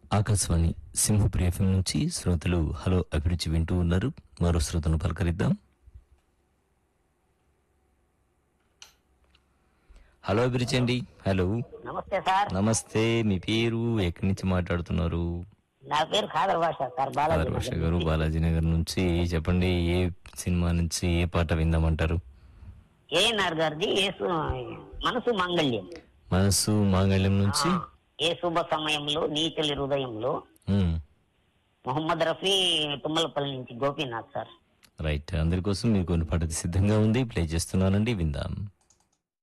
Akashvani Simhapriya FM నుంచి శ్రోతలు hello అభిరుచి వింటూ ఉన్నారు మరో శ్రోతను పలకరిద్దాం హలో అభిరుచి అండి హలో నమస్తే సార్ నమస్తే మీ పేరు ఎక్కడి నుంచి మాట్లాడుతున్నారు నా పేరు ఖాదర్ భాష సార్ బాలాజీ భాష గారు బాలాజీ నగర్ నుంచి చెప్పండి ఏ సినిమా నుంచి ఏ పాట విందామంటారు ఏఎన్ఆర్ గారిది యేసు మనసు మంగళ్యం మనసు మాంగళ్యం నుంచి ఏ శుభ సమయంలో నీచలి హృదయంలో మ్మ్. మొహమ్మద్ రఫీ తుమ్మలపల్లి నుంచి గోపీనాథ్ సార్ రైట్ అందరి కోసం మీకు కొన్ని పాట సిద్ధంగా ఉంది ప్లే చేస్తున్నానండి విందాం